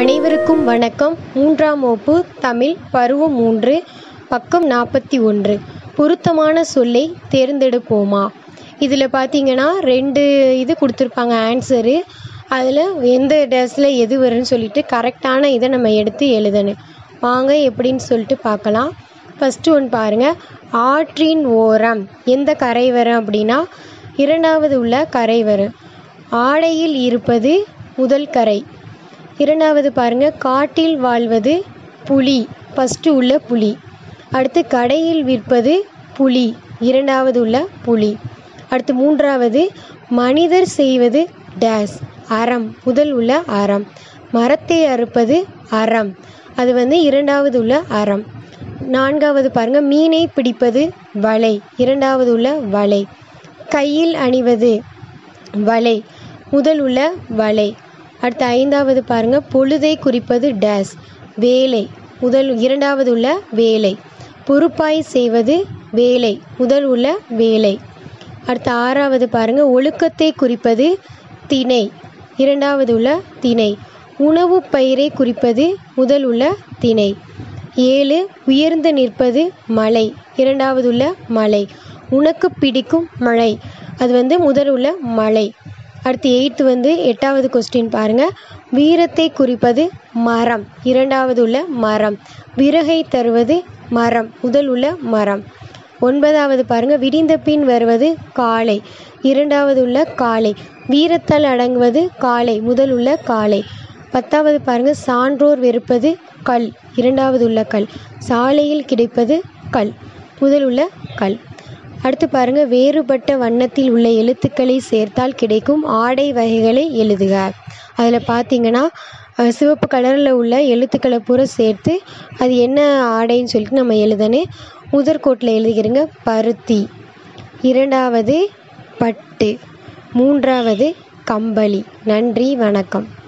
அனைவருக்கும் வணக்கம் மூன்றாம் வகுப்பு தமிழ் பருவம் மூன்று பக்கம் நாற்பத்தி ஒன்று பொருத்தமான சொல்லை தேர்ந்தெடுப்போமா இதில் பார்த்தீங்கன்னா ரெண்டு இது கொடுத்துருப்பாங்க ஆன்சரு அதில் எந்த டேஸில் எது வரும்னு சொல்லிட்டு கரெக்டான இதை நம்ம எடுத்து எழுதணும் வாங்க எப்படின்னு சொல்லிட்டு பார்க்கலாம் ஃபஸ்ட்டு ஒன்று பாருங்கள் ஆற்றின் ஓரம் எந்த கரை வரும் அப்படின்னா இரண்டாவது உள்ள கரை வரும் ஆடையில் இருப்பது முதல் கரை இரண்டாவது பாருங்க காட்டில் வாழ்வது புலி ஃபஸ்ட்டு உள்ள புலி அடுத்து கடையில் விற்பது புலி இரண்டாவது உள்ள புலி அடுத்து மூன்றாவது மனிதர் செய்வது டேஸ் அறம் முதல் உள்ள அறம் மரத்தை அறுப்பது அறம் அது வந்து இரண்டாவது உள்ள அறம் நான்காவது பாருங்க மீனை பிடிப்பது வலை இரண்டாவது உள்ள வலை கையில் அணிவது வலை முதல் உள்ள வலை அடுத்து ஐந்தாவது பாருங்க பொழுதை குறிப்பது டேஸ் வேலை முதல் இரண்டாவது உள்ள வேலை பொறுப்பாய் செய்வது வேலை முதல் உள்ள வேலை அடுத்து ஆறாவது பாருங்க ஒழுக்கத்தை குறிப்பது திணை இரண்டாவது உள்ள திணை உணவு பயிரை குறிப்பது முதல் உள்ள திணை ஏழு உயர்ந்து நிற்பது மலை இரண்டாவது உள்ள மலை உனக்கு பிடிக்கும் மழை அது வந்து முதல் உள்ள மலை அடுத்து எயித்து வந்து எட்டாவது கொஸ்டின் பாருங்கள் வீரத்தை குறிப்பது மரம் இரண்டாவது உள்ள மரம் விறகை தருவது மரம் முதல் உள்ள மரம் ஒன்பதாவது பாருங்கள் விடிந்த பின் வருவது காளை இரண்டாவது உள்ள காளை வீரத்தால் அடங்குவது காளை முதல் உள்ள காளை பத்தாவது பாருங்கள் சான்றோர் வெறுப்பது கல் இரண்டாவது உள்ள கல் சாலையில் கிடைப்பது கல் முதல் உள்ள கல் அடுத்து பாருங்க வேறுபட்ட வண்ணத்தில் உள்ள எழுத்துக்களை சேர்த்தால் கிடைக்கும் ஆடை வகைகளை எழுதுக அதில் பார்த்தீங்கன்னா அஹ், சிவப்பு கலரில் உள்ள எழுத்துக்களை பூரா சேர்த்து அது என்ன ஆடைன்னு சொல்லிட்டு நம்ம எழுதணும் முதற்கோட்டில் எழுதிக்கிறங்க பருத்தி இரண்டாவது பட்டு மூன்றாவது கம்பளி நன்றி வணக்கம்